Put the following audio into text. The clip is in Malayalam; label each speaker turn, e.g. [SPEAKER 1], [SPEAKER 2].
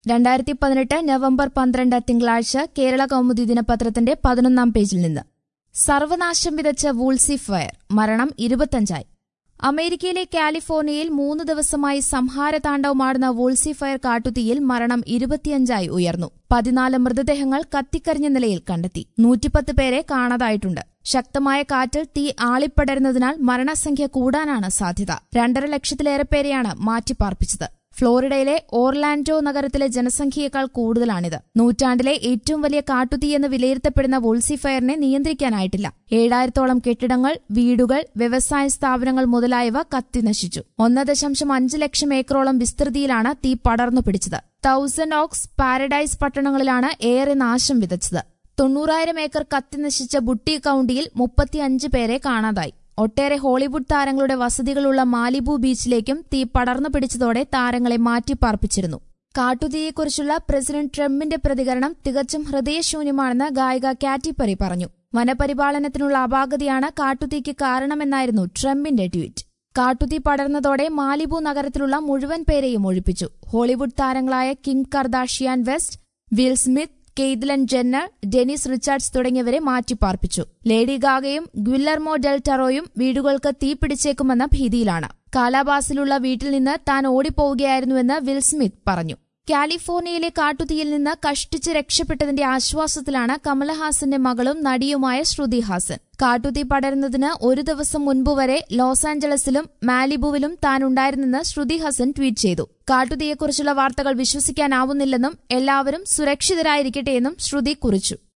[SPEAKER 1] രണ്ടായിരത്തി പതിനെട്ട് നവംബർ പന്ത്രണ്ട് തിങ്കളാഴ്ച കേരള കൗമുദി ദിനപത്രത്തിന്റെ പതിനൊന്നാം പേജിൽ നിന്ന് സർവനാശം വിതച്ച വൂൾസി ഫയർ മരണം ഇരുപത്തഞ്ചായി അമേരിക്കയിലെ കാലിഫോർണിയയിൽ മൂന്ന് ദിവസമായി സംഹാരതാണ്ഡവമാടുന്ന വൂൾസി ഫയർ കാട്ടുതീയിൽ മരണം ഇരുപത്തിയഞ്ചായി ഉയർന്നു പതിനാല് മൃതദേഹങ്ങൾ കത്തിക്കരിഞ്ഞ നിലയിൽ കണ്ടെത്തി നൂറ്റിപ്പത്ത് പേരെ കാണാതായിട്ടുണ്ട് ശക്തമായ കാറ്റിൽ തീ ആളിപ്പടരുന്നതിനാൽ മരണസംഖ്യ കൂടാനാണ് സാധ്യത രണ്ടര ലക്ഷത്തിലേറെ പേരെയാണ് മാറ്റിപ്പാർപ്പിച്ചത് ഫ്ലോറിഡയിലെ ഓർലാൻഡോ നഗരത്തിലെ ജനസംഖ്യയേക്കാൾ കൂടുതലാണിത് നൂറ്റാണ്ടിലെ ഏറ്റവും വലിയ കാട്ടുതീയെന്ന് വിലയിരുത്തപ്പെടുന്ന വോൾസിഫയറിനെ നിയന്ത്രിക്കാനായിട്ടില്ല ഏഴായിരത്തോളം കെട്ടിടങ്ങൾ വീടുകൾ വ്യവസായ സ്ഥാപനങ്ങൾ മുതലായവ കത്തിനശിച്ചു ഒന്ന് ദശാംശം അഞ്ച് ലക്ഷം ഏക്കറോളം വിസ്തൃതിയിലാണ് തീ പടർന്നു പിടിച്ചത് തൌസൻഡ് ഓക്സ് പാരഡൈസ് പട്ടണങ്ങളിലാണ് ഏറെ നാശം വിതച്ചത് തൊണ്ണൂറായിരം ഏക്കർ കത്തിനശിച്ച ബുട്ടി കൌണ്ടിയിൽ മുപ്പത്തിയഞ്ച് പേരെ കാണാതായി ഒട്ടേറെ ഹോളിവുഡ് താരങ്ങളുടെ വസതികളുള്ള മാലിബു ബീച്ചിലേക്കും തീ പടർന്നു പിടിച്ചതോടെ താരങ്ങളെ മാറ്റിപ്പാർപ്പിച്ചിരുന്നു കാട്ടുതീയെക്കുറിച്ചുള്ള പ്രസിഡന്റ് ട്രംപിന്റെ പ്രതികരണം തികച്ചും ഹൃദയശൂന്യമാണെന്ന് ഗായിക കാറ്റി പെറി പറഞ്ഞു വനപരിപാലനത്തിനുള്ള അപാകതയാണ് കാട്ടുതീക്ക് കാരണമെന്നായിരുന്നു ട്രംപിന്റെ ട്വീറ്റ് കാട്ടുതീ പടർന്നതോടെ മാലിബു നഗരത്തിലുള്ള മുഴുവൻ പേരെയും ഒഴിപ്പിച്ചു ഹോളിവുഡ് താരങ്ങളായ Kim Kardashian West Will Smith Caitlyn Jenner Denise Richards തുടങ്ങിയവരെ മാറ്റിപ്പാർപ്പിച്ചു ലേഡി ഗാഗയും ഗ്വില്ലർമോ ഡെൽ ടറോയും വീടുകൾക്ക് തീപിടിച്ചേക്കുമെന്ന ഭീതിയിലാണ് കാലാബാസിലുള്ള വീട്ടിൽ നിന്ന് താൻ ഓടിപ്പോവുകയായിരുന്നുവെന്ന് വിൽ സ്മിത്ത് പറഞ്ഞു കാലിഫോർണിയയിലെ കാട്ടുതീയിൽ നിന്ന് കഷ്ടിച്ച് രക്ഷപ്പെട്ടതിന്റെ ആശ്വാസത്തിലാണ് കമലഹാസന്റെ മകളും നടിയുമായ ശ്രുതി ഹാസൻ കാട്ടുതീ പടരുന്നതിന് ഒരു ദിവസം മുൻപ് വരെ ലോസ് ആഞ്ചലസിലും മാലിബുവിലും താനുണ്ടായിരുന്നെന്ന് ശ്രുതി ഹസൻ ട്വീറ്റ് ചെയ്തു കാട്ടുതീയെക്കുറിച്ചുള്ള വാർത്തകൾ വിശ്വസിക്കാനാവുന്നില്ലെന്നും എല്ലാവരും സുരക്ഷിതരായിരിക്കട്ടെയെന്നും ശ്രുതി കുറിച്ചു